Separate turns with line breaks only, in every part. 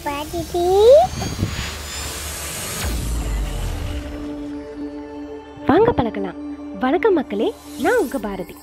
பாட்டிட்டி
வாங்க பழகலாம் வணக்கம் மக்களே நான் உங்க பாரதி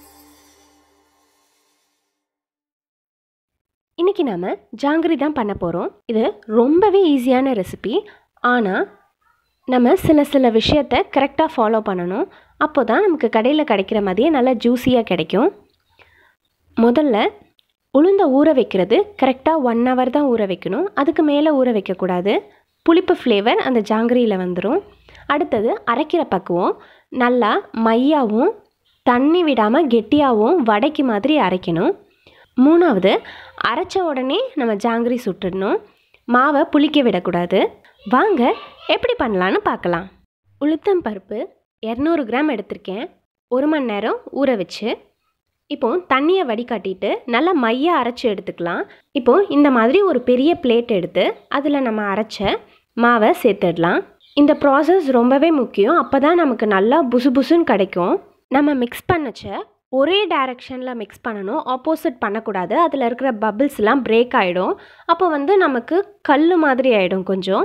இன்னைக்கு நாம ஜாங்கிரி தான் பண்ண போகிறோம் இது ரொம்பவே ஈஸியான ரெசிபி ஆனால் நம்ம சில சில விஷயத்த கரெக்டாக ஃபாலோ பண்ணணும் அப்போ தான் நமக்கு கடையில் கிடைக்கிற மாதிரியே நல்லா ஜூஸியாக கிடைக்கும் முதல்ல உளுந்த ஊற வைக்கிறது கரெக்டாக ஒன் ஹவர் தான் ஊற வைக்கணும் அதுக்கு மேலே ஊற வைக்கக்கூடாது புளிப்பு ஃப்ளேவர் அந்த ஜாங்கிரியில் வந்துடும் அடுத்தது அரைக்கிற பக்குவம் நல்லா மையாவும் தண்ணி விடாமல் கெட்டியாகவும் வடைக்கு மாதிரி அரைக்கணும் மூணாவது அரைச்ச உடனே நம்ம ஜாங்கிரி சுட்டுடணும் மாவை புளிக்க விடக்கூடாது வாங்க எப்படி பண்ணலான்னு பார்க்கலாம் உளுத்தம் பருப்பு இரநூறு கிராம் எடுத்திருக்கேன் ஒரு மணி நேரம் ஊற வச்சு இப்போ தண்ணியை வடிகட்டிட்டு நல்லா மைய அரைச்சி எடுத்துக்கலாம் இப்போ இந்த மாதிரி ஒரு பெரிய பிளேட் எடுத்து அதில் நம்ம அரைச்ச மாவை சேர்த்துடலாம் இந்த ப்ராசஸ் ரொம்பவே முக்கியம் அப்போ தான் நமக்கு நல்லா புசு புசுன்னு கிடைக்கும் நம்ம மிக்ஸ் பண்ணச்ச ஒரே டைரக்ஷனில் மிக்ஸ் பண்ணணும் ஆப்போசிட் பண்ணக்கூடாது அதில் இருக்கிற பபிள்ஸ்லாம் பிரேக் ஆகிடும் அப்போ வந்து நமக்கு கல் மாதிரி ஆகிடும் கொஞ்சம்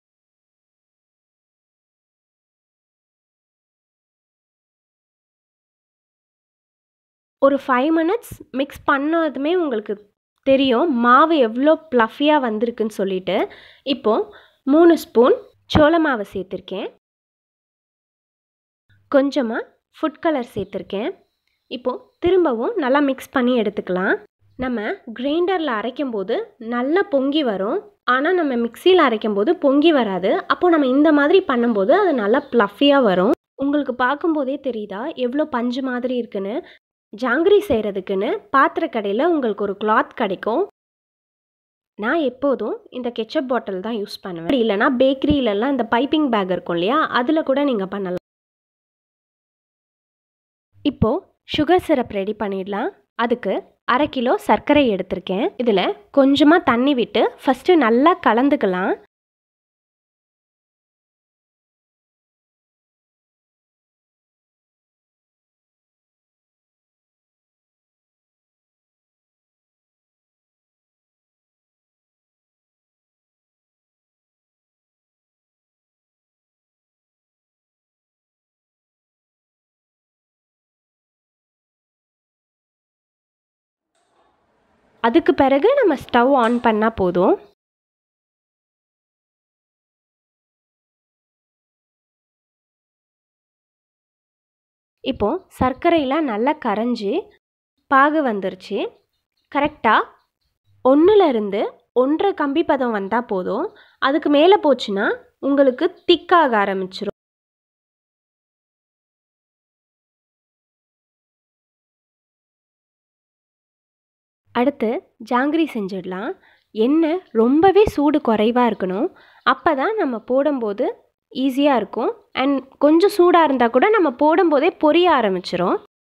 ஒரு ஃபைவ் மினிட்ஸ் மிக்ஸ் பண்ணதுமே உங்களுக்கு தெரியும் மாவு எவ்வளோ ப்ளஃபியாக வந்திருக்குன்னு சொல்லிட்டு இப்போது மூணு ஸ்பூன் சோள மாவு சேர்த்துருக்கேன் கொஞ்சமாக ஃபுட் கலர் சேர்த்துருக்கேன் இப்போது திரும்பவும் நல்லா மிக்ஸ் பண்ணி எடுத்துக்கலாம் நம்ம கிரைண்டரில் அரைக்கும் போது நல்லா பொங்கி வரும் ஆனால் நம்ம மிக்சியில் அரைக்கும் போது பொங்கி வராது அப்போது நம்ம இந்த மாதிரி பண்ணும்போது அது நல்லா ப்ளஃபியாக வரும் உங்களுக்கு பார்க்கும்போதே தெரியுதா எவ்வளோ பஞ்சு மாதிரி இருக்குன்னு ஜாங்கிரி செய்கிறதுக்குன்னு பாத்திர கடையில் உங்களுக்கு ஒரு கிளாத் கிடைக்கும் நான் எப்போதும் இந்த கெச்சப் பாட்டில் தான் யூஸ் பண்ணுவேன் அப்படி இல்லைனா பேக்கரியிலலாம் இந்த பைப்பிங் பேக் இருக்கும் இல்லையா அதில் கூட நீங்கள் பண்ணலாம் இப்போது சுகர் சிரப் ரெடி பண்ணிடலாம் அதுக்கு அரை கிலோ சர்க்கரை எடுத்திருக்கேன் இதில் கொஞ்சமாக தண்ணி விட்டு ஃபஸ்ட்டு நல்லா கலந்துக்கலாம் அதுக்கு பிறகு நம்ம ஸ்டவ் ஆன் பண்ணால் போதும் இப்போ சர்க்கரையெலாம் நல்லா கரைஞ்சி பாகு வந்துருச்சு கரெக்டாக ஒன்றுலேருந்து ஒன்றரை கம்பி பதம் வந்தால் போதும் அதுக்கு மேலே போச்சுன்னா உங்களுக்கு திக்காக ஆரம்பிச்சிரும் அடுத்து ஜாங்கிரி செஞ்சிடலாம் எண்ணெய் ரொம்பவே சூடு குறைவாக இருக்கணும் அப்போ தான் நம்ம போடும்போது ஈஸியாக இருக்கும் அண்ட் கொஞ்சம் சூடாக இருந்தால் கூட நம்ம போடும்போதே பொரிய ஆரம்பிச்சிரும்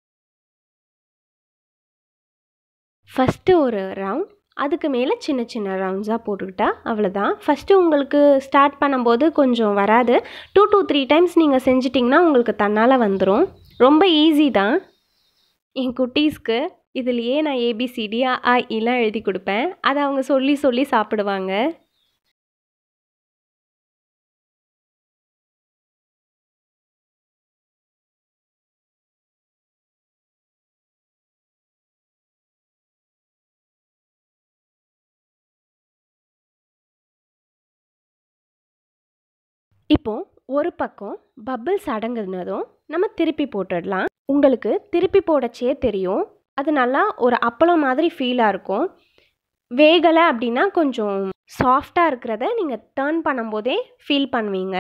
ஃபஸ்ட்டு ஒரு ரவுண்ட் அதுக்கு மேலே சின்ன சின்ன ரவுண்ட்ஸாக போட்டுக்கிட்டா அவ்வளோதான் ஃபஸ்ட்டு உங்களுக்கு ஸ்டார்ட் பண்ணும்போது கொஞ்சம் வராது டூ டூ த்ரீ டைம்ஸ் நீங்கள் செஞ்சிட்டிங்கன்னா உங்களுக்கு தன்னால் வந்துடும் ரொம்ப ஈஸி தான் என் குட்டீஸ்க்கு இதுலையே நான் ஏபிசிடி அ இலாம் எழுதி கொடுப்பேன் அதை அவங்க சொல்லி சொல்லி சாப்பிடுவாங்க இப்போ ஒரு பக்கம் பபிள்ஸ் அடங்குனதும் நம்ம திருப்பி போட்டுடலாம் உங்களுக்கு திருப்பி போடச்சே தெரியும் அது நல்லா ஒரு அப்பளம் மாதிரி ஃபீலாக இருக்கும் வேகலை அப்படின்னா கொஞ்சம் சாஃப்டாக இருக்கிறத நீங்கள் டேர்ன் பண்ணும்போதே ஃபீல் பண்ணுவீங்க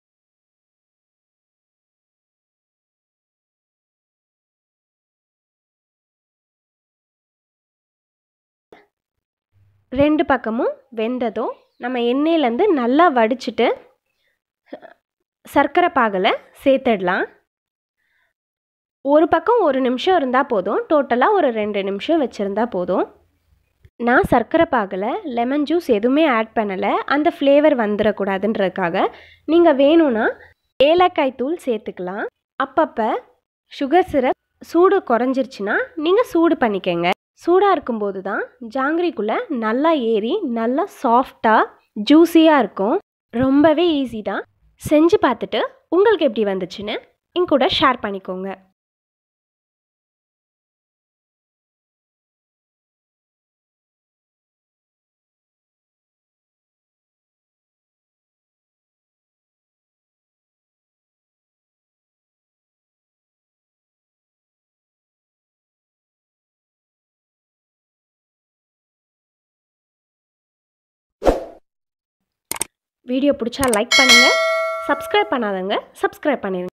ரெண்டு பக்கமும் வெந்ததும் நம்ம எண்ணெயிலேருந்து நல்லா வடிச்சிட்டு சர்க்கரை பாகலை சேர்த்துடலாம் ஒரு பக்கம் ஒரு நிமிஷம் இருந்தால் போதும் டோட்டலாக ஒரு ரெண்டு நிமிஷம் வச்சுருந்தா போதும் நான் சர்க்கரை பாகில் லெமன் ஜூஸ் எதுவுமே ஆட் பண்ணலை அந்த ஃப்ளேவர் வந்துடக்கூடாதுன்றதுக்காக நீங்கள் வேணும்னா ஏலக்காய் தூள் சேர்த்துக்கலாம் அப்பப்போ சுகர் சிரப் சூடு குறைஞ்சிருச்சுன்னா நீங்கள் சூடு பண்ணிக்கங்க சூடாக இருக்கும்போது தான் ஜாங்கிரிக்குள்ளே நல்லா ஏறி நல்லா சாஃப்டாக ஜூஸியாக இருக்கும் ரொம்பவே ஈஸி தான் செஞ்சு பார்த்துட்டு உங்களுக்கு எப்படி வந்துச்சுன்னு என் கூட ஷேர் பண்ணிக்கோங்க வீடியோ பிடிச்சா லைக் பண்ணுங்கள் சப்ஸ்கிரைப் பண்ணாதவங்க சப்ஸ்கிரைப் பண்ணிடுங்க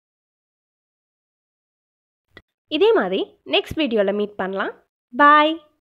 இதே மாதிரி நெக்ஸ்ட் வீடியோவில் மீட் பண்ணலாம் பாய்